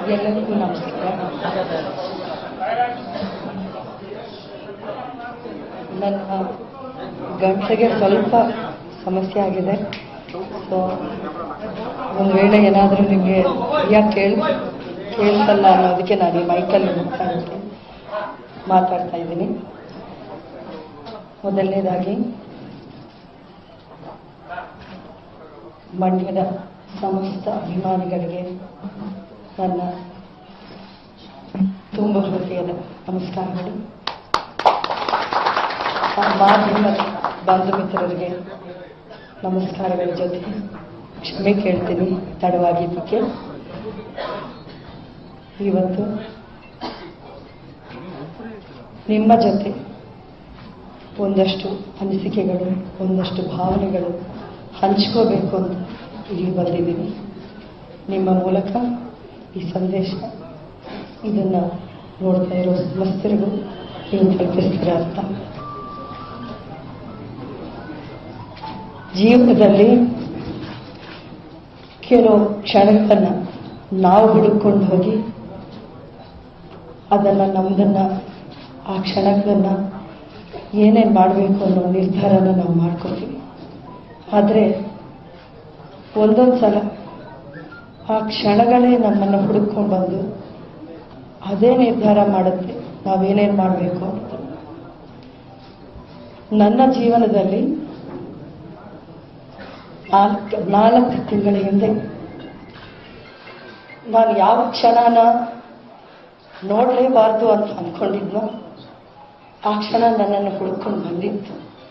ಎಲ್ಲರಿಗೂ ನಮಸ್ಕಾರ ನನ್ನ ಗಂಟೆಗೆ ಸ್ವಲ್ಪ ಸಮಸ್ಯೆ ಆಗಿದೆ ಸೊ ಒಂದು ವೇಳೆ ಏನಾದರೂ ನಿಮಗೆ ಯಾಕೆ ಕೇಳಿ ಕೇಳ್ತಲ್ಲ ಅನ್ನೋದಕ್ಕೆ ನಾನು ಈ ಮೈಕಲ್ಲಿ ಹೋಗ್ತಾ ಇದ್ದೀನಿ ಮಾತಾಡ್ತಾ ಇದ್ದೀನಿ ಮೊದಲನೇದಾಗಿ ಮಂಡ್ಯದ ಸಮಸ್ತ ಅಭಿಮಾನಿಗಳಿಗೆ ನನ್ನ ತುಂಬ ಹೃದಯದ ನಮಸ್ಕಾರಗಳು ಆ ಮಾಧ್ಯಮ ಬಂಧು ಮಿತ್ರರಿಗೆ ನಮಸ್ಕಾರಗಳ ಜೊತೆ ಕ್ಷಮೆ ಕೇಳ್ತೀನಿ ತಡವಾಗಿದ್ದಕ್ಕೆ ಇವತ್ತು ನಿಮ್ಮ ಜೊತೆ ಒಂದಷ್ಟು ಅನಿಸಿಕೆಗಳು ಒಂದಷ್ಟು ಭಾವನೆಗಳು ಹಂಚ್ಕೋಬೇಕು ಅಂತ ಇಲ್ಲಿ ಬಂದಿದ್ದೀನಿ ನಿಮ್ಮ ಮೂಲಕ ಈ ಸಂದೇಶ ಇದನ್ನು ನೋಡ್ತಾ ಇರೋ ಸಮಸ್ತರಿಗೂ ನೀವು ತಲುಪಿಸ್ತೀರ ಅಂತ ಜೀವನದಲ್ಲಿ ಕೆಲವು ಕ್ಷಣಗಳನ್ನು ನಾವು ಹುಡುಕೊಂಡು ಹೋಗಿ ಅದನ್ನು ನಮ್ದನ್ನ ಆ ಕ್ಷಣಗಳನ್ನು ಏನೇನು ಮಾಡಬೇಕು ಅನ್ನೋ ನಿರ್ಧಾರನ ನಾವು ಮಾಡ್ಕೋತೀವಿ ಆದರೆ ಒಂದೊಂದು ಸಲ ಆ ಕ್ಷಣಗಳೇ ನಮ್ಮನ್ನು ಹುಡುಕೊಂಡು ಬಂದು ಅದೇ ನಿರ್ಧಾರ ಮಾಡುತ್ತೆ ನಾವೇನೇನು ಮಾಡಬೇಕು ಅಂತ ನನ್ನ ಜೀವನದಲ್ಲಿ ನಾಲ್ಕು ನಾಲ್ಕು ತಿಂಗಳ ಹಿಂದೆ ನಾನು ಯಾವ ಕ್ಷಣನ ನೋಡಲೇಬಾರ್ದು ಅಂತ ಅಂದ್ಕೊಂಡಿದ್ನೋ ಆ ಕ್ಷಣ ನನ್ನನ್ನು ಹುಡ್ಕೊಂಡು ಬಂದಿತ್ತು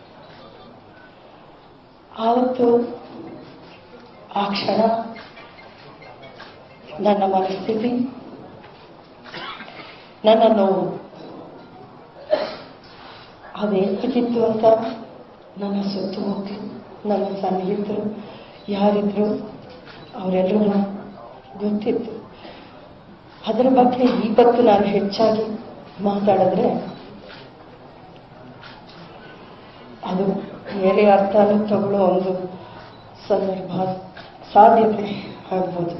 ಆವತ್ತು ಆ ಕ್ಷಣ ನನ್ನ ಮನಸ್ಥಿತಿ ನನ್ನ ನೋವು ಅದೇನಾಗಿತ್ತು ಅಂತ ನನ್ನ ಸುತ್ತು ಹೋಗಿ ನನ್ನ ಸನ್ನಿಹಿತರು ಯಾರಿದ್ರು ಅವರೆಲ್ಲರೂ ಗೊತ್ತಿತ್ತು ಅದರ ಬಗ್ಗೆ ಇವತ್ತು ನಾನು ಹೆಚ್ಚಾಗಿ ಮಾತಾಡಿದ್ರೆ ಅದು ಬೇರೆ ಅರ್ಥನೂ ತಗೊಳ್ಳೋ ಒಂದು ಸಂದರ್ಭ ಸಾಧ್ಯತೆ ಆಗ್ಬೋದು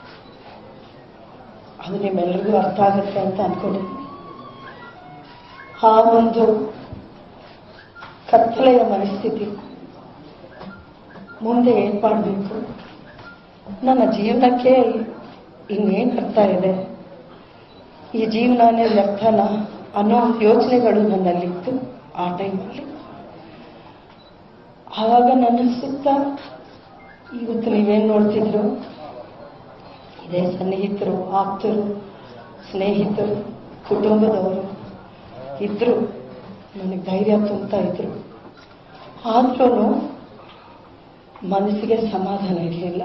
ಅದು ನಿಮ್ಮೆಲ್ಲರಿಗೂ ಅರ್ಥ ಆಗುತ್ತೆ ಅಂತ ಅನ್ಕೊಂಡಿದ್ದೀನಿ ಆ ಒಂದು ಕತ್ತಲೆಯ ಮನಸ್ಥಿತಿ ಮುಂದೆ ಏನ್ ಮಾಡಬೇಕು ನನ್ನ ಜೀವನಕ್ಕೆ ಇನ್ನೇನು ಅರ್ಥ ಇದೆ ಈ ಜೀವನನೇ ವ್ಯರ್ಥನ ಅನ್ನೋ ಒಂದು ಯೋಚನೆಗಳು ನನ್ನಲ್ಲಿತ್ತು ಆ ಟೈಮಲ್ಲಿ ಆವಾಗ ನನ್ನ ಸುತ್ತ ಇವತ್ತು ನೀವೇನು ನೋಡ್ತಿದ್ರು ಇದೇ ಸನ್ನಿಹಿತರು ಆಪ್ತರು ಸ್ನೇಹಿತರು ಕುಟುಂಬದವರು ಇದ್ರು ನನಗೆ ಧೈರ್ಯ ತುಂಬ್ತಾ ಇದ್ರು ಆದ್ರೂ ಮನಸ್ಸಿಗೆ ಸಮಾಧಾನ ಇರಲಿಲ್ಲ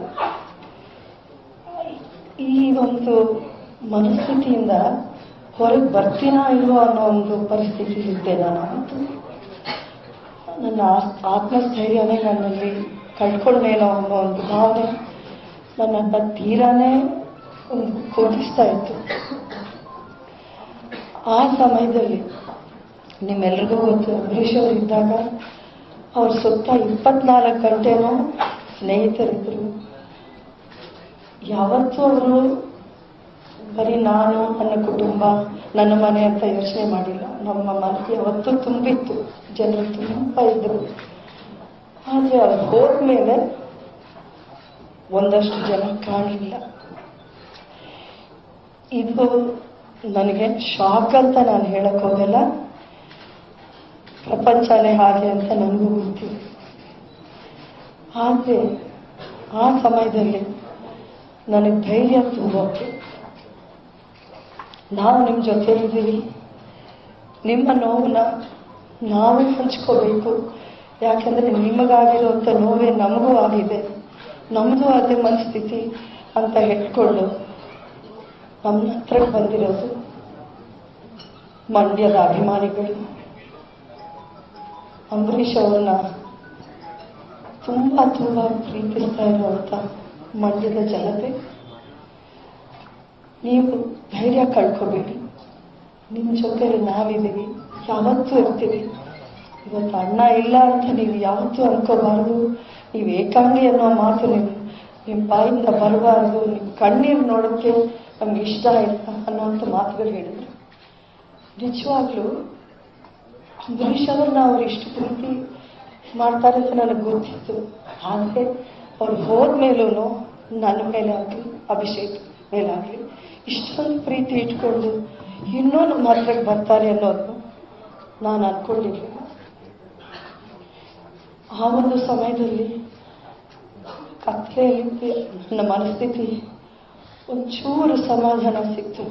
ಈ ಒಂದು ಮನಸ್ಥಿತಿಯಿಂದ ಹೊರಗೆ ಬರ್ತೀನಾ ಇಲ್ವೋ ಅನ್ನೋ ಒಂದು ಪರಿಸ್ಥಿತಿಲಿದ್ದೆ ನಾನು ಅವತ್ತು ನನ್ನ ಆಸ್- ಆತ್ಮಸ್ಥೈರ್ಯನೇ ನನ್ನಲ್ಲಿ ಕಳ್ಕೊಂಡೇನೋ ಅನ್ನೋ ಒಂದು ಭಾವನೆ ನನ್ನನ್ನು ತೀರಾನೇ ಒಂದು ಕುಗ್ಗಿಸ್ತಾ ಇತ್ತು ಆ ಸಮಯದಲ್ಲಿ ನಿಮ್ಮೆಲ್ರಿಗೂ ಗೊತ್ತು ಅಂಬರೀಷ್ ಅವರು ಇದ್ದಾಗ ಅವ್ರ ಸುತ್ತ ಇಪ್ಪತ್ನಾಲ್ಕು ಗಂಟೆನೂ ಸ್ನೇಹಿತರಿದ್ರು ಯಾವತ್ತೂ ಅವರು ಬರೀ ನಾನು ನನ್ನ ಕುಟುಂಬ ನನ್ನ ಮನೆ ಅಂತ ಯೋಚನೆ ಮಾಡಿಲ್ಲ ನಮ್ಮ ಮನೆ ಯಾವತ್ತೂ ತುಂಬಿತ್ತು ಜನರು ತುಂಬ ಇದ್ರು ಆದರೆ ಅವ್ರು ಹೋದ್ಮೇಲೆ ಒಂದಷ್ಟು ಜನ ಕಾಣಲಿಲ್ಲ ಇದು ನನಗೆ ಶಾಕ್ ಅಂತ ನಾನು ಹೇಳಕ್ ಹೋಗಲ್ಲ ಪ್ರಪಂಚನೇ ಹಾಗೆ ಅಂತ ನನಗೂ ಗೊತ್ತಿದೆ ಆದರೆ ಆ ಸಮಯದಲ್ಲಿ ನನಗೆ ಧೈರ್ಯ ತುಂಬೋಕೆ ನಾವು ನಿಮ್ಮ ಜೊತೆಲಿದ್ದೀವಿ ನಿಮ್ಮ ನೋವನ್ನ ನಾವು ಹಂಚ್ಕೋಬೇಕು ಯಾಕೆಂದ್ರೆ ನಿಮಗಾಗಿರುವಂಥ ನೋವೇ ನಮಗೂ ಆಗಿದೆ ನಮ್ಮದು ಅದೇ ಮನಸ್ಥಿತಿ ಅಂತ ಹೇಳ್ಕೊಂಡು ನಮ್ಮ ಹತ್ರಕ್ಕೆ ಬಂದಿರೋದು ಮಂಡ್ಯದ ಅಭಿಮಾನಿಗಳು ಅಂಬರೀಷ್ ಅವ್ರನ್ನ ತುಂಬ ತುಂಬ ಪ್ರೀತಿಸ್ತಾ ಇರುವಂಥ ಮಂಡ್ಯದ ಜನತೆ ನೀವು ಧೈರ್ಯ ಕಳ್ಕೋಬೇಡಿ ನಿಮ್ಮ ಜೊತೆಲಿ ನಾವಿದ್ದೀವಿ ಯಾವತ್ತೂ ಇರ್ತೀವಿ ಇವತ್ತು ಅಣ್ಣ ಇಲ್ಲ ಅಂತ ನೀವು ಯಾವತ್ತೂ ಅನ್ಕೋಬಾರ್ದು ನೀವು ಏಕಾಂಗಿ ಅನ್ನೋ ಮಾತು ನೀವು ನಿಮ್ಮ ಬಾಯಿಂದ ಬರಬಾರ್ದು ನಿಮ್ಮ ಕಣ್ಣೀರು ನೋಡೋಕ್ಕೆ ನಮ್ಗೆ ಇಷ್ಟ ಇಲ್ಲ ಅನ್ನೋಂಥ ಮಾತುಗಳು ಹೇಳಿದ್ರು ನಿಜವಾಗ್ಲೂ ಅಂಬರೀಷ್ ಅವ್ರನ್ನ ಅವ್ರು ಇಷ್ಟು ಪ್ರೀತಿ ಮಾಡ್ತಾರೆ ಅಂತ ನನಗೆ ಗೊತ್ತಿತ್ತು ಆದರೆ ಅವ್ರು ಹೋದ್ಮೇಲೂ ನನ್ನ ಮೇಲೆ ಆಗಲಿ ಅಭಿಷೇಕ್ ಮೇಲಾಗಲಿ ಇಷ್ಟೊಂದು ಪ್ರೀತಿ ಇಟ್ಕೊಂಡು ಇನ್ನೂ ನಮ್ಮ ಹತ್ರಕ್ಕೆ ಬರ್ತಾರೆ ಅನ್ನೋದು ನಾನು ಅನ್ಕೊಂಡಿರ್ಲಿಲ್ಲ ಆ ಒಂದು ಸಮಯದಲ್ಲಿ ಕತ್ತಲೆಯಲ್ಲಿ ನನ್ನ ಮನಸ್ಥಿತಿ ಒಂಚೂರು ಸಮಾಧಾನ ಸಿಕ್ತು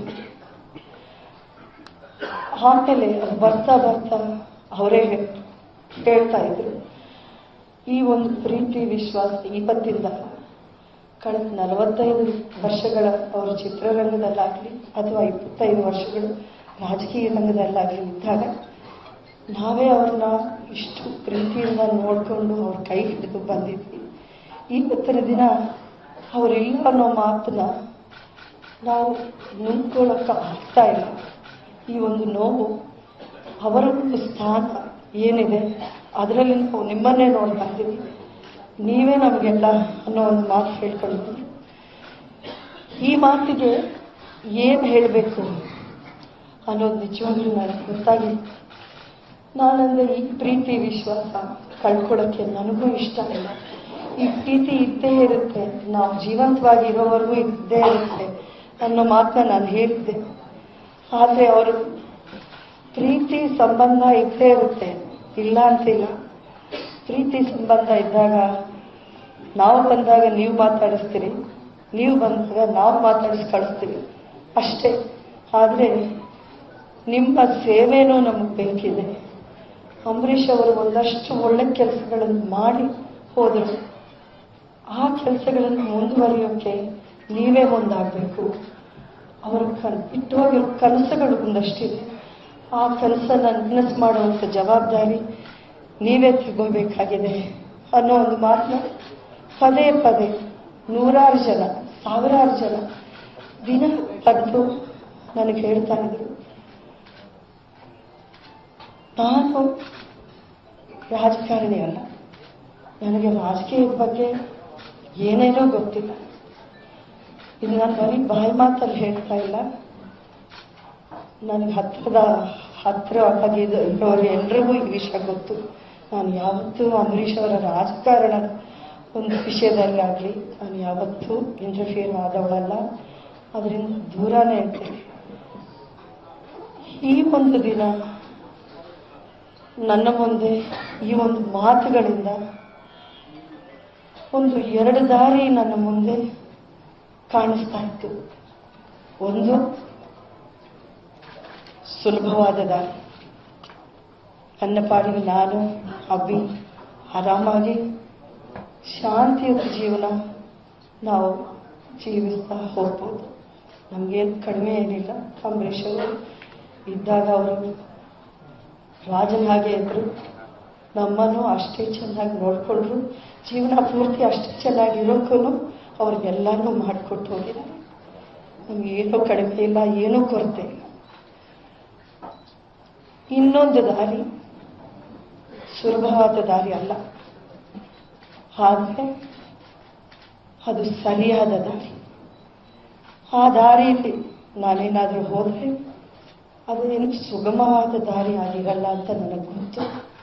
ಆಮೇಲೆ ಅದು ಬರ್ತಾ ಬರ್ತಾ ಅವರೇ ಹೇಳ್ತಾ ಇದ್ರು ಈ ಒಂದು ಪ್ರೀತಿ ವಿಶ್ವಾಸ ಇವತ್ತಿಂದ ಕಳೆದ ನಲವತ್ತೈದು ವರ್ಷಗಳ ಅವರ ಚಿತ್ರರಂಗದಲ್ಲಾಗಲಿ ಅಥವಾ ಇಪ್ಪತ್ತೈದು ವರ್ಷಗಳು ರಾಜಕೀಯ ರಂಗದಲ್ಲಾಗಲಿ ಇದ್ದಾಗ ನಾವೇ ಅವ್ರನ್ನ ಇಷ್ಟು ಪ್ರೀತಿಯಿಂದ ನೋಡಿಕೊಂಡು ಅವ್ರ ಕೈ ಹಿಡಿದು ಬಂದಿದ್ವಿ ಇವತ್ತಿನ ದಿನ ಅವರಿಲ್ಲ ಅನ್ನೋ ಮಾತನ್ನ ನಾವು ನುಂಗ್ಕೊಳ್ಳೋಕೆ ಆಗ್ತಾ ಇಲ್ಲ ಈ ಒಂದು ನೋವು ಅವರ ಒಂದು ಸ್ಥಾನ ಏನಿದೆ ಅದರಲ್ಲಿ ನಾವು ನಿಮ್ಮನ್ನೇ ನೋಡ್ತಾ ಇದ್ದೀವಿ ನೀವೇ ನಮಗೆಲ್ಲ ಅನ್ನೋ ಒಂದು ಮಾತು ಹೇಳ್ಕೊಂಡಿದ್ದೀವಿ ಈ ಮಾತಿಗೆ ಏನು ಹೇಳಬೇಕು ಅನ್ನೋದು ನಿಜವಾಗ್ಲೂ ನನಗೆ ಗೊತ್ತಾಗಿಲ್ಲ ನಾನಂದ್ರೆ ಈ ಪ್ರೀತಿ ವಿಶ್ವಾಸ ಕಳ್ಕೊಳ್ಳೋಕ್ಕೆ ನನಗೂ ಇಷ್ಟ ಇಲ್ಲ ಈ ಪ್ರೀತಿ ಇದ್ದೇ ಇರುತ್ತೆ ನಾವು ಜೀವಂತವಾಗಿ ಇರೋವರೆಗೂ ಇದ್ದೇ ಇರುತ್ತೆ ಅನ್ನೋ ಮಾತನ್ನ ನಾನು ಹೇಳಿದ್ದೆ ಆದರೆ ಅವರು ಪ್ರೀತಿ ಸಂಬಂಧ ಇದ್ದೇ ಇರುತ್ತೆ ಇಲ್ಲ ಅಂತಿಲ್ಲ ಪ್ರೀತಿ ಸಂಬಂಧ ಇದ್ದಾಗ ನಾವು ಬಂದಾಗ ನೀವು ಮಾತಾಡಿಸ್ತೀರಿ ನೀವು ಬಂದಾಗ ನಾವು ಮಾತಾಡಿಸಿ ಕಳಿಸ್ತೀವಿ ಅಷ್ಟೇ ಆದರೆ ನಿಮ್ಮ ಸೇವೆನೂ ನಮಗೆ ಬೇಕಿದೆ ಅಂಬರೀಷ್ ಅವರು ಒಂದಷ್ಟು ಒಳ್ಳೆ ಕೆಲಸಗಳನ್ನು ಮಾಡಿ ಹೋದರು ಆ ಕೆಲಸಗಳನ್ನು ಮುಂದುವರಿಯೋಕ್ಕೆ ನೀವೇ ಮುಂದಾಗಬೇಕು ಅವರ ಕನ್ ಬಿಟ್ಟು ಹೋಗಿರೋ ಕನಸುಗಳು ಒಂದಷ್ಟಿದೆ ಆ ಕನಸನ್ನು ನನಸು ಮಾಡುವಂಥ ಜವಾಬ್ದಾರಿ ನೀವೇ ತಗೋಬೇಕಾಗಿದೆ ಅನ್ನೋ ಒಂದು ಮಾತನ್ನ ಪದೇ ಪದೇ ನೂರಾರು ಜನ ಸಾವಿರಾರು ಜನ ದಿನ ಪಡೆದು ನನಗೆ ಹೇಳ್ತಾ ಇದ್ರು ನಾನು ರಾಜಕಾರಣಿ ಅಲ್ಲ ನನಗೆ ರಾಜಕೀಯದ ಬಗ್ಗೆ ಏನೇನೋ ಗೊತ್ತಿಲ್ಲ ಇದು ನಾನು ಬರೀ ಬಾಯಿ ಮಾತಲ್ಲಿ ಹೇಳ್ತಾ ಇಲ್ಲ ನನಗೆ ಹತ್ತಿರದ ಹತ್ತಿರವಾಗಿರೋರು ಎಲ್ರಿಗೂ ಈ ವಿಷಯ ಗೊತ್ತು ನಾನು ಯಾವತ್ತೂ ಅಂಬರೀಷ್ ಅವರ ರಾಜಕಾರಣ ಒಂದು ವಿಷಯದಲ್ಲಾಗಲಿ ನಾನು ಯಾವತ್ತೂ ಇಂಟರ್ಫಿಯರ್ ಆದವಳಲ್ಲ ಅದರಿಂದ ದೂರನೇ ಇರ್ತೇನೆ ಈ ಒಂದು ದಿನ ನನ್ನ ಮುಂದೆ ಈ ಒಂದು ಮಾತುಗಳಿಂದ ಒಂದು ಎರಡು ದಾರಿ ನನ್ನ ಮುಂದೆ ಕಾಣಿಸ್ತಾ ಇತ್ತು ಒಂದು ಸುಲಭವಾದ ದಾರಿ ನನ್ನ ಪಾಡಿಗೆ ನಾನು ಅಬ್ಬಿ ಆರಾಮಾಗಿ ಶಾಂತಿಯುತ ಜೀವನ ನಾವು ಜೀವಿಸ್ತಾ ಹೋಗ್ಬೋದು ನಮಗೇನು ಕಡಿಮೆ ಏನಿಲ್ಲ ಅಂಬರೀಷ್ ಅವರು ಇದ್ದಾಗ ಅವರು ರಾಜನ ಹಾಗೆ ಇದ್ರು ನಮ್ಮನ್ನು ಅಷ್ಟೇ ಚೆನ್ನಾಗಿ ನೋಡ್ಕೊಂಡ್ರು ಜೀವನ ಪೂರ್ತಿ ಅಷ್ಟೇ ಚೆನ್ನಾಗಿ ಇರೋಕ್ಕೂ ಅವ್ರಿಗೆಲ್ಲನೂ ಮಾಡಿಕೊಟ್ಟು ಹೋಗಿದ್ದಾರೆ ನಮ್ಗೆ ಏನೂ ಕಡಿಮೆ ಇಲ್ಲ ಏನೂ ಕೊರತೆ ಇಲ್ಲ ಇನ್ನೊಂದು ದಾರಿ ಸುಲಭವಾದ ದಾರಿ ಅಲ್ಲ ಆದರೆ ಅದು ಸರಿಯಾದ ದಾರಿ ಆ ದಾರಿಯಲ್ಲಿ ನಾನೇನಾದರೂ ಹೋದರೆ ಅದೇನು ಸುಗಮವಾದ ದಾರಿ ಆಗಿರಲ್ಲ ಅಂತ ನನಗೆ ಗೊತ್ತು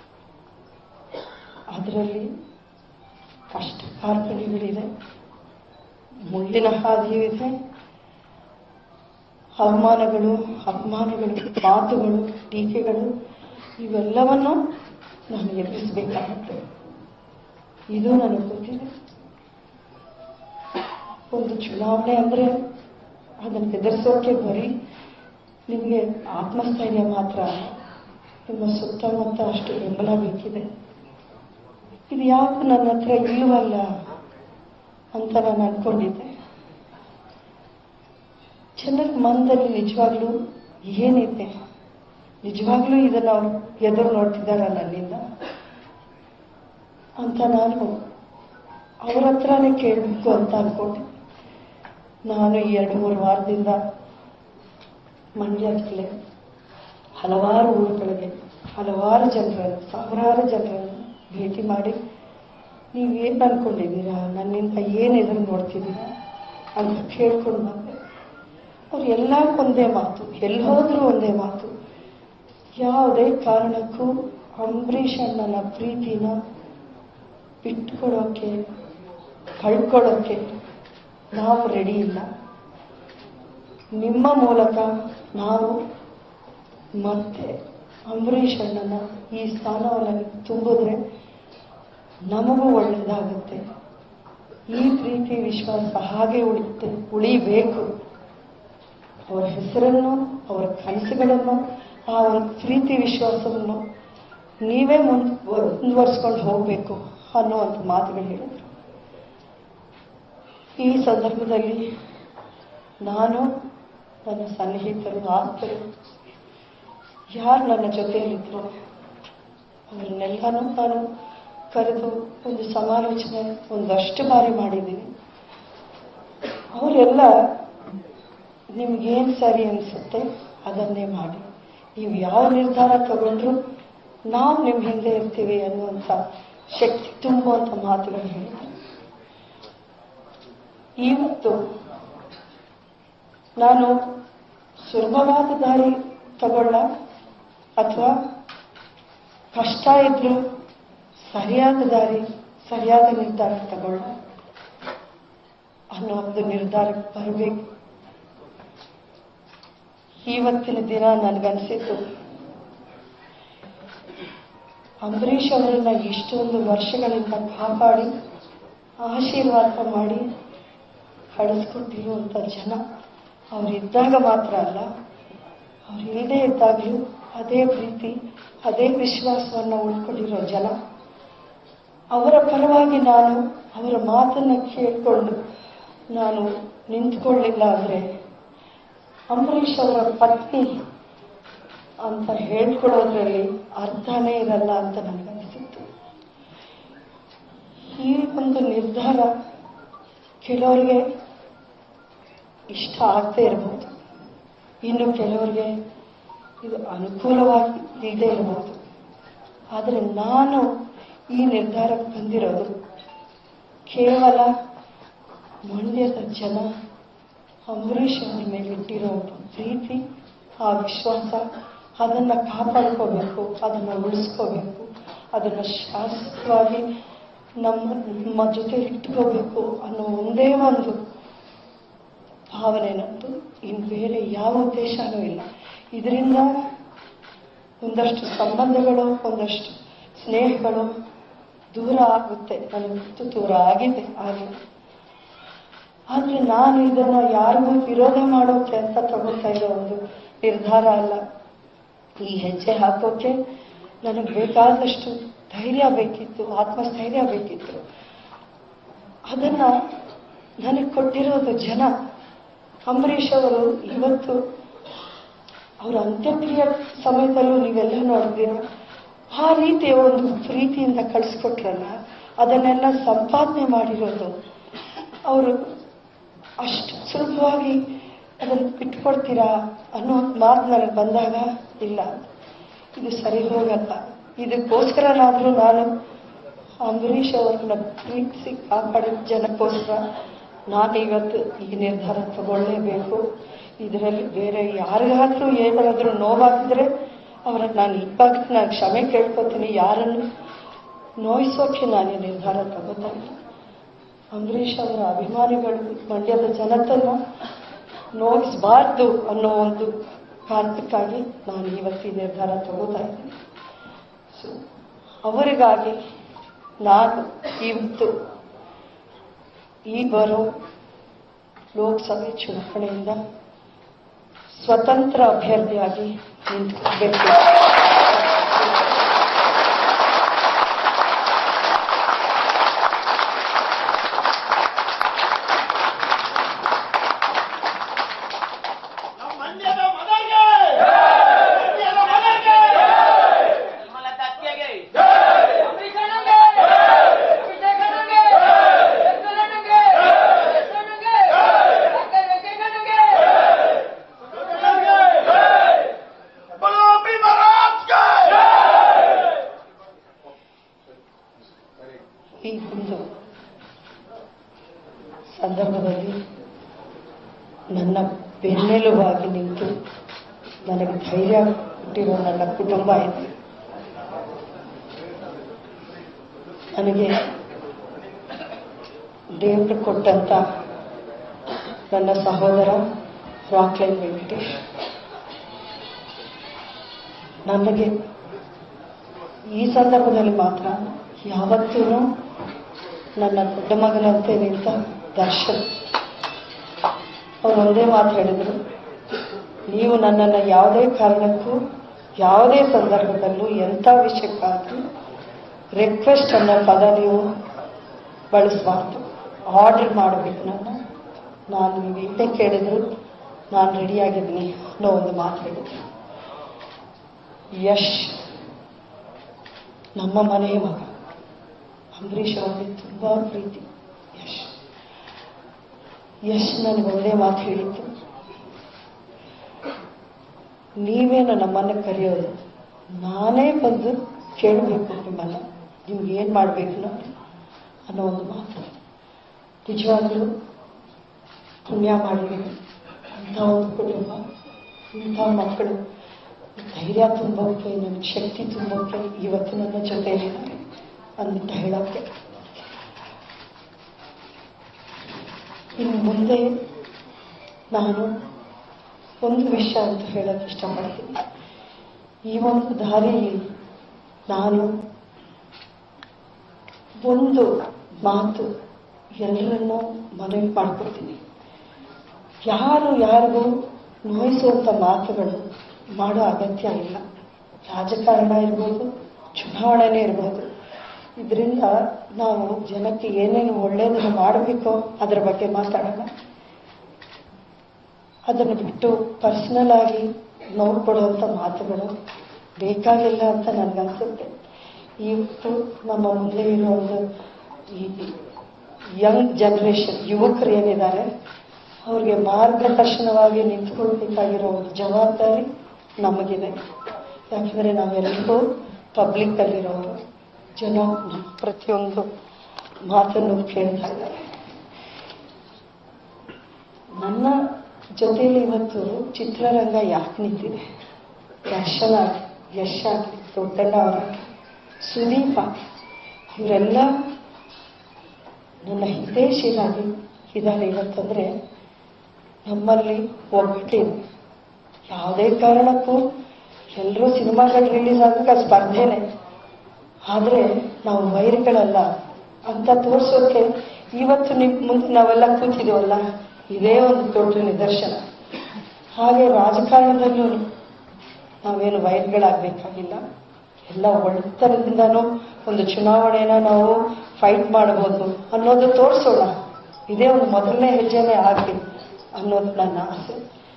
ಅದರಲ್ಲಿ ಕಷ್ಟ ಕಾರ್ಪಣ್ಯಗಳಿದೆ ಮುಳ್ಳಿನ ಹಾದಿಯೂ ಇದೆ ಅವಮಾನಗಳು ಅಪಮಾನಗಳು ಮಾತುಗಳು ಟೀಕೆಗಳು ಇವೆಲ್ಲವನ್ನು ನಾನು ಎದುರಿಸಬೇಕಾಗುತ್ತೆ ಇದು ನನಗೆ ಗೊತ್ತಿದೆ ಒಂದು ಚುನಾವಣೆ ಅಂದರೆ ಅದನ್ನು ಎದುರಿಸೋಕೆ ಬರೀ ನಿಮಗೆ ಆತ್ಮಸ್ಥೈರ್ಯ ಮಾತ್ರ ಅಲ್ಲ. ನಿಮ್ಮ ಸುತ್ತಮುತ್ತ ಅಷ್ಟು ಬೆಂಬಲ ಬೇಕಿದೆ ಇದು ಯಾವುದು ನನ್ನ ಹತ್ರ ಇಲ್ಲವಲ್ಲ ಅಂತ ನಾನು ಅನ್ಕೊಂಡಿದ್ದೆ ಜನರ ಮನದಲ್ಲಿ ನಿಜವಾಗ್ಲೂ ಏನಿದೆ ನಿಜವಾಗ್ಲೂ ಇದನ್ನು ಅವ್ರು ಎದುರು ನೋಡ್ತಿದ್ದಾರ ನನ್ನಿಂದ ಅಂತ ನಾನು ಅವ್ರ ಹತ್ರನೇ ಕೇಳಬೇಕು ಅಂತ ಅನ್ಕೊಂಡೆ ನಾನು ಈ ಎರಡು ಮೂರು ವಾರದಿಂದ ಮಂಡ್ಯದಲ್ಲೇ ಹಲವಾರು ಊರುಗಳಿಗೆ ಹಲವಾರು ಜನರನ್ನು ಸಾವಿರಾರು ಜನರನ್ನು ಭೇಟಿ ಮಾಡಿ ನೀವೇನು ಅನ್ಕೊಂಡಿದ್ದೀರಾ ನನ್ನಿಂದ ಏನು ಎದುರು ನೋಡ್ತಿದ್ದೀರಾ ಅಂತ ಕೇಳ್ಕೊಂಡು ಬಂದೆ ಅವ್ರು ಎಲ್ಲ ಒಂದೇ ಮಾತು ಎಲ್ಲಿ ಹೋದ್ರೂ ಒಂದೇ ಮಾತು ಯಾವುದೇ ಕಾರಣಕ್ಕೂ ಅಂಬರೀಷ್ ಅಣ್ಣನ ಪ್ರೀತಿನ ಬಿಟ್ಕೊಡೋಕೆ ಕಳ್ಕೊಳ್ಳೋಕೆ ನಾವು ರೆಡಿ ಇಲ್ಲ ನಿಮ್ಮ ಮೂಲಕ ನಾವು ಮತ್ತೆ ಅಂಬರೀಷ್ ಅಣ್ಣನ ಈ ಸ್ಥಾನವನ್ನು ತುಂಬಿದ್ರೆ ನಮಗೂ ಒಳ್ಳೆಯದಾಗುತ್ತೆ ಈ ಪ್ರೀತಿ ವಿಶ್ವಾಸ ಹಾಗೆ ಉಳಿತೆ ಉಳಿಬೇಕು ಅವರ ಹೆಸರನ್ನು ಅವರ ಕನಸುಗಳನ್ನು ಆ ಒಂದು ಪ್ರೀತಿ ವಿಶ್ವಾಸವನ್ನು ನೀವೇ ಮುಂದ್ ಮುಂದುವರಿಸ್ಕೊಂಡು ಹೋಗಬೇಕು ಅನ್ನುವಂಥ ಮಾತುಗಳು ಹೇಳಿದರು ಈ ಸಂದರ್ಭದಲ್ಲಿ ನಾನು ನನ್ನ ಸನ್ನಿಹಿತರು ಆಪ್ತರು ಯಾರು ನನ್ನ ಜೊತೆಯಲ್ಲಿದ್ರು ಅವರನ್ನೆಲ್ಲನೂ ನಾನು ಕರೆದು ಒಂದು ಸಮಾಲೋಚನೆ ಒಂದಷ್ಟು ಬಾರಿ ಮಾಡಿದ್ದೀನಿ ಅವರೆಲ್ಲ ನಿಮ್ಗೇನು ಸರಿ ಅನಿಸುತ್ತೆ ಅದನ್ನೇ ಮಾಡಿ ನೀವು ಯಾವ ನಿರ್ಧಾರ ತಗೊಂಡ್ರು ನಾವು ನಿಮ್ಮ ಹಿಂದೆ ಇರ್ತೀವಿ ಅನ್ನುವಂಥ ಶಕ್ತಿ ತುಂಬುವಂಥ ಮಾತುಗಳು ಹೇಳಿದ್ದಾರೆ ಇವತ್ತು ನಾನು ಸುಲಭವಾದ ದಾರಿ ತಗೊಳ್ಳ ಅಥವಾ ಕಷ್ಟ ಇದ್ರು ಸರಿಯಾದ ದಾರಿ ಸರಿಯಾದ ನಿರ್ಧಾರ ತಗೊಳ್ಳ ಅನ್ನೋ ಒಂದು ನಿರ್ಧಾರಕ್ಕೆ ಬರಬೇಕು ಇವತ್ತಿನ ದಿನ ನನಗನ್ಸಿತ್ತು ಅಂಬರೀಷ್ ಅವರನ್ನ ಇಷ್ಟೊಂದು ವರ್ಷಗಳಿಂದ ಕಾಪಾಡಿ ಆಶೀರ್ವಾದ ಮಾಡಿ ಕಳಿಸ್ಕೊಟ್ಟಿರುವಂಥ ಜನ ಅವರಿದ್ದಾಗ ಮಾತ್ರ ಅಲ್ಲ ಅವ್ರು ಇಲ್ಲದೆ ಇದ್ದಾಗಲೂ ಅದೇ ಪ್ರೀತಿ ಅದೇ ವಿಶ್ವಾಸವನ್ನು ಉಳ್ಕೊಂಡಿರೋ ಜನ ಅವರ ಪರವಾಗಿ ನಾನು ಅವರ ಮಾತನ್ನು ಕೇಳಿಕೊಂಡು ನಾನು ನಿಂತ್ಕೊಳ್ಳಿಲ್ಲ ಅಂದರೆ ಅಂಬರೀಷ್ ಅವರ ಪತ್ನಿ ಅಂತ ಹೇಳ್ಕೊಳ್ಳೋದ್ರಲ್ಲಿ ಅರ್ಥನೇ ಇರಲ್ಲ ಅಂತ ನನಗನ್ನಿಸಿತ್ತು ಈ ಒಂದು ನಿರ್ಧಾರ ಕೆಲವರಿಗೆ ಇಷ್ಟ ಆಗದೆ ಇರಬಹುದು ಇನ್ನು ಕೆಲವರಿಗೆ ಇದು ಅನುಕೂಲವಾಗಿ ಇಲ್ಲದೆ ಇರಬಹುದು ಆದರೆ ನಾನು ಈ ನಿರ್ಧಾರಕ್ಕೆ ಬಂದಿರೋದು ಕೇವಲ ಮಂಡ್ಯದ ಜನ ಅಂಬರೀಷ್ ಅವರ ಮೇಲೆ ಇಟ್ಟಿರೋ ಪ್ರೀತಿ ಆ ವಿಶ್ವಾಸ ಅದನ್ನು ಕಾಪಾಡ್ಕೋಬೇಕು ಅದನ್ನು ಉಳಿಸ್ಕೋಬೇಕು ಅದನ್ನು ಶಾಶ್ವತವಾಗಿ ನಮ್ಮ ನಮ್ಮ ಜೊತೆ ಇಟ್ಕೋಬೇಕು ಅನ್ನೋ ಒಂದೇ ಒಂದು ಭಾವನೆ ನಂದು ಇನ್ನು ಬೇರೆ ಯಾವ ಉದ್ದೇಶನೂ ಇಲ್ಲ ಇದರಿಂದ ಒಂದಷ್ಟು ಸಂಬಂಧಗಳು ಒಂದಷ್ಟು ಸ್ನೇಹಗಳು ದೂರ ಆಗುತ್ತೆ ನನಗೆ ಗೊತ್ತು ದೂರ ಆಗಿದೆ ಆಗಿದೆ ಆದರೆ ನಾನು ಇದನ್ನ ಯಾರಿಗೂ ವಿರೋಧ ಮಾಡೋಕೆ ಅಂತ ತಗೋತಾ ಇರೋ ಒಂದು ನಿರ್ಧಾರ ಅಲ್ಲ ಈ ಹೆಜ್ಜೆ ಹಾಕೋಕೆ ನನಗೆ ಬೇಕಾದಷ್ಟು ಧೈರ್ಯ ಬೇಕಿತ್ತು ಆತ್ಮಸ್ಥೈರ್ಯ ಬೇಕಿತ್ತು ಅದನ್ನ ನನಗೆ ಕೊಟ್ಟಿರೋದು ಜನ ಅಂಬರೀಷ್ ಅವರು ಇವತ್ತು ಅವರ ಅಂತ್ಯಕ್ರಿಯೆ ಸಮಯದಲ್ಲೂ ನೀವೆಲ್ಲ ನೋಡಿದ್ದೀರ ಆ ರೀತಿಯ ಒಂದು ಪ್ರೀತಿಯಿಂದ ಕಳಿಸ್ಕೊಟ್ರಲ್ಲ ಅದನ್ನೆಲ್ಲ ಸಂಪಾದನೆ ಮಾಡಿರೋದು ಅವರು ಅಷ್ಟು ಸುಲಭವಾಗಿ ಅದನ್ನು ಬಿಟ್ಕೊಡ್ತೀರಾ ಅನ್ನೋ ಮಾತು ನನಗೆ ಬಂದಾಗ ಇಲ್ಲ ಇದು ಸರಿ ಹೋಗಲ್ಲ ಇದಕ್ಕೋಸ್ಕರನಾದರೂ ನಾನು ಅಂಬರೀಷ್ ಅವ್ರನ್ನ ಪ್ರೀತಿಸಿ ಕಾಪಾಡಿದ ಜನಕ್ಕೋಸ್ಕರ ನಾನು ಇವತ್ತು ಈ ನಿರ್ಧಾರ ತಗೊಳ್ಳೇಬೇಕು ಇದರಲ್ಲಿ ಬೇರೆ ಯಾರಿಗಾದ್ರೂ ಏನಾದರೂ ನೋವಾಗಿದ್ರೆ ಅವರನ್ನು ನಾನು ಇವಾಗ ನಾನು ಕ್ಷಮೆ ಕೇಳ್ಕೊತೀನಿ ಯಾರನ್ನು ನೋಯಿಸೋಕೆ ನಾನು ಈ ನಿರ್ಧಾರ ತಗೋತಾ ಇಲ್ಲ ಅಂಬರೀಷ್ ಅವರ ಅಭಿಮಾನಿಗಳು ಮಂಡ್ಯದ ಜನತನ್ನ ನೋಯಿಸಬಾರ್ದು ಅನ್ನೋ ಒಂದು ಕಾರಣಕ್ಕಾಗಿ ನಾನು ಇವತ್ತು ಈ ನಿರ್ಧಾರ ತಗೋತಾ ಇದ್ದೀನಿ ಸೊ ಅವರಿಗಾಗಿ ನಾನು ಇವತ್ತು ಈ ಬರೋ ಲೋಕಸಭೆ ಚುನಾವಣೆಯಿಂದ ಸ್ವತಂತ್ರ ಅಭ್ಯರ್ಥಿಯಾಗಿ ನಿಂತ್ಕೋಬೇಕು ನಮ್ಮ ಮಂಡ್ಯದ ಮನೆಗೆ ಮಂಡ್ಯದ ಮನೆಗೆ ನಿರ್ಮಲತಾ ಅತ್ತಿಗೆಗೆ ಅಭಿಷೇಕಣ್ಣಂಗೆ ಅಭಿಷೇಕಣ್ಣಂಗೆ ಯಶವಂತಣ್ಣಂಗೆ ಯಶವಂತಣ್ಣಂಗೆ ಡಾಕ್ಟರ್ ವೆಂಕಟಣ್ಣಂಗೆ ಬೋಲೋ ಭೀಮರಾಯ ನನ್ನ ಬೆನ್ನೆಲುಬಾಗಿ ನಿಂತು ನನಗೆ ಧೈರ್ಯ ಕೊಟ್ಟಿರೋ ನನ್ನ ಕುಟುಂಬ ಇದೆ ನನಗೆ ದೇವರು ಕೊಟ್ಟಂತ ನನ್ನ ಸಹೋದರ ರಾಕ್ಲೈನ್ ವೆಂಕಟೇಶ್ ನನಗೆ ಈ ಸಂದರ್ಭದಲ್ಲಿ ಮಾತ್ರ ಯಾವತ್ತೂ ನನ್ನ ದೊಡ್ಡ ಮಗನಂತೆ ನಿಂತ ದರ್ಶನ್ ಅವ್ರು ಒಂದೇ ಮಾತು ಹೇಳಿದರು ನೀವು ನನ್ನನ್ನು ಯಾವುದೇ ಕಾರಣಕ್ಕೂ ಯಾವುದೇ ಸಂದರ್ಭದಲ್ಲೂ ಎಂಥ ವಿಷಯಕ್ಕಾದ್ರೂ ರಿಕ್ವೆಸ್ಟ್ ಅನ್ನೋ ಪದ ನೀವು ಬಳಸಬಾರ್ದು ಆರ್ಡರ್ ಮಾಡಬೇಕು ನನ್ನ ನಾನು ನೀವು ಇಲ್ಲೇ ಕೇಳಿದ್ರು ನಾನು ರೆಡಿಯಾಗಿದ್ದೀನಿ ಅನ್ನೋ ಒಂದು ಮಾತು ಹೇಳಿದ್ರು ಯಶ್ ನಮ್ಮ ಮನೆಯ ಮಗ ಅಂಬರೀಷ್ ಅವರಿಗೆ ತುಂಬ ಪ್ರೀತಿ ಯಶ್ ಯಶ್ ನನಗೆ ಒಂದೇ ಮಾತು ಹೇಳಿತ್ತು ನೀವೇನು ನಮ್ಮನ್ನು ಕರೆಯೋದು ನಾನೇ ಬಂದು ಕೇಳಬೇಕು ನಿಮ್ಮನ್ನ ನಿಮ್ಗೆ ಏನು ಮಾಡಬೇಕು ನಾನು ಅನ್ನೋ ಒಂದು ಮಾತು ನಿಜವಾಗ್ಲೂ ಪುಣ್ಯ ಮಾಡಿದ್ದೀನಿ ಇಂಥ ಒಂದು ಕುಟುಂಬ ಇಂಥ ಮಕ್ಕಳು ಧೈರ್ಯ ತುಂಬೋಕೆ ನನಗೆ ಶಕ್ತಿ ತುಂಬೋಕೆ ಇವತ್ತು ನನ್ನ ಜೊತೆಯಲ್ಲಿದ್ದಾರೆ ಅಂದ್ಬಿಟ್ಟು ಹೇಳೋಕ್ಕೆ ಇನ್ನು ಮುಂದೆ ನಾನು ಒಂದು ವಿಷಯ ಅಂತ ಹೇಳೋಕ್ಕೆ ಇಷ್ಟಪಡ್ತೀನಿ ಈ ಒಂದು ದಾರಿಯಲ್ಲಿ ನಾನು ಒಂದು ಮಾತು ಎಲ್ಲರನ್ನೂ ಮನವಿ ಮಾಡ್ಕೊಡ್ತೀನಿ ಯಾರು ಯಾರಿಗೂ ನೋಯಿಸುವಂಥ ಮಾತುಗಳು ಮಾಡೋ ಅಗತ್ಯ ಇಲ್ಲ ರಾಜಕಾರಣ ಇರ್ಬೋದು ಚುನಾವಣೆನೇ ಇರ್ಬೋದು ಇದರಿಂದ ನಾವು ಜನಕ್ಕೆ ಏನೇನು ಒಳ್ಳೆಯದನ್ನು ಮಾಡಬೇಕೋ ಅದರ ಬಗ್ಗೆ ಮಾತಾಡೋಣ ಅದನ್ನು ಬಿಟ್ಟು ಪರ್ಸನಲ್ ಆಗಿ ನೋಡ್ಕೊಡುವಂಥ ಮಾತುಗಳು ಬೇಕಾಗಿಲ್ಲ ಅಂತ ನನಗನ್ಸುತ್ತೆ ಇವತ್ತು ನಮ್ಮ ಮುಂದೆ ಇರೋ ಒಂದು ಈ ಯಂಗ್ ಜನರೇಷನ್ ಯುವಕರು ಏನಿದ್ದಾರೆ ಅವ್ರಿಗೆ ಮಾರ್ಗದರ್ಶನವಾಗಿ ನಿಂತ್ಕೊಳ್ಬೇಕಾಗಿರೋ ಒಂದು ಜವಾಬ್ದಾರಿ ನಮಗಿದೆ ಯಾಕಂದರೆ ನಾವೆಲ್ಲರೂ ಪಬ್ಲಿಕ್ಕಲ್ಲಿರೋರು ಜನ ನಮ್ಮ ಪ್ರತಿಯೊಂದು ಮಾತನ್ನು ಕೇಳ್ತಾ ಇದ್ದಾರೆ ನನ್ನ ಜೊತೆಯಲ್ಲಿ ಇವತ್ತು ಚಿತ್ರರಂಗ ಯಾಕೆ ನಿಂತಿದೆ ದರ್ಶನ ಯಶ್ ಆಗಲಿ ದೊಡ್ಡಣ್ಣ ಅವರಾಗಲಿ ಸುದೀಪ ಇವರೆಲ್ಲ ನನ್ನ ಹಿತೈಷಿರಾಗಿ ಇದ್ದಾರೆ ಇವತ್ತಂದ್ರೆ ನಮ್ಮಲ್ಲಿ ಒಗ್ಗಟ್ಟಿದೆ ಯಾವುದೇ ಕಾರಣಕ್ಕೂ ಎಲ್ಲರೂ ಸಿನಿಮಾಗಳು ರಿಲೀಸ್ ಆದಾಗ ಸ್ಪರ್ಧೆನೆ ಆದರೆ ನಾವು ವೈರಿಗಳಲ್ಲ ಅಂತ ತೋರಿಸೋಕೆ ಇವತ್ತು ನಿಮ್ಮ ಮುಂದೆ ನಾವೆಲ್ಲ ಕೂತಿದ್ದೀವಲ್ಲ ಇದೇ ಒಂದು ದೊಡ್ಡ ನಿದರ್ಶನ ಹಾಗೆ ರಾಜಕಾರಣದಲ್ಲೂ ನಾವೇನು ವೈರಿಗಳಾಗಬೇಕಾಗಿಲ್ಲ ಎಲ್ಲ ಒಳ್ಳೆತನದಿಂದನೂ ಒಂದು ಚುನಾವಣೆನ ನಾವು ಫೈಟ್ ಮಾಡ್ಬೋದು ಅನ್ನೋದು ತೋರಿಸೋಣ ಇದೇ ಒಂದು ಮೊದಲನೇ ಹೆಜ್ಜೆನೇ ಆಗಲಿ ಅನ್ನೋದು ನನ್ನ ಆಸೆ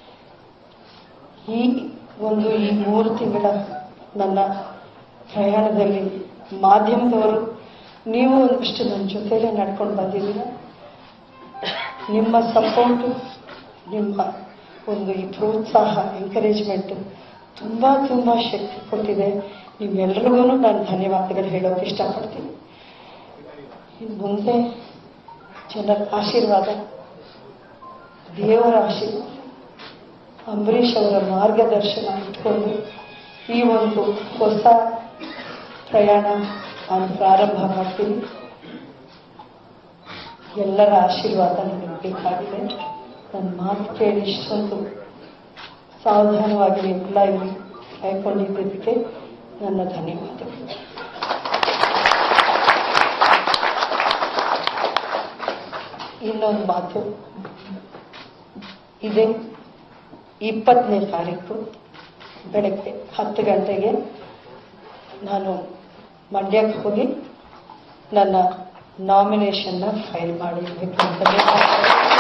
ಈ ಒಂದು ಈ ಮೂರು ತಿಂಗಳ ನನ್ನ ಪ್ರಯಾಣದಲ್ಲಿ ಮಾಧ್ಯಮದವರು ನೀವು ಒಂದಷ್ಟು ನನ್ನ ಜೊತೆಲೇ ನಡ್ಕೊಂಡು ಬಂದಿದ್ದೀರ ನಿಮ್ಮ ಸಪೋರ್ಟು ನಿಮ್ಮ ಒಂದು ಈ ಪ್ರೋತ್ಸಾಹ ಎಂಕರೇಜ್ಮೆಂಟು ತುಂಬ ತುಂಬ ಶಕ್ತಿ ಕೊಟ್ಟಿದೆ ನಿಮ್ಮೆಲ್ರಿಗೂ ನಾನು ಧನ್ಯವಾದಗಳು ಹೇಳೋಕೆ ಇಷ್ಟಪಡ್ತೀನಿ ಇನ್ನು ಮುಂದೆ ಜನರ ಆಶೀರ್ವಾದ ದೇವರ ಆಶೀರ್ವಾದ ಅಂಬರೀಷ್ ಅವರ ಮಾರ್ಗದರ್ಶನ ಇಟ್ಕೊಂಡು ಈ ಒಂದು ಹೊಸ ಪ್ರಯಾಣ ನಾನು ಪ್ರಾರಂಭ ಮಾಡ್ತೀನಿ ಎಲ್ಲರ ಆಶೀರ್ವಾದ ನನಗೆ ಬೇಕಾಗಿದೆ ನನ್ನ ಮಾತು ಕೇಳಿ ಇಷ್ಟೊಂದು ಸಾವಧಾನವಾಗಿ ನೀವೆಲ್ಲ ಇಲ್ಲಿ ಕಾಯ್ಕೊಂಡಿದ್ದಕ್ಕೆ ನನ್ನ ಧನ್ಯವಾದಗಳು ಇನ್ನೊಂದು ಮಾತು ಇದೆ ಇಪ್ಪತ್ತನೇ ತಾರೀಕು ಬೆಳಗ್ಗೆ ಹತ್ತು ಗಂಟೆಗೆ ನಾನು ಮಂಡ್ಯಕ್ಕೆ ಹೋಗಿ ನನ್ನ ನಾಮಿನೇಷನ್ನ ಫೈಲ್ ಮಾಡಿರ್ಬೇಕು ಅಂತ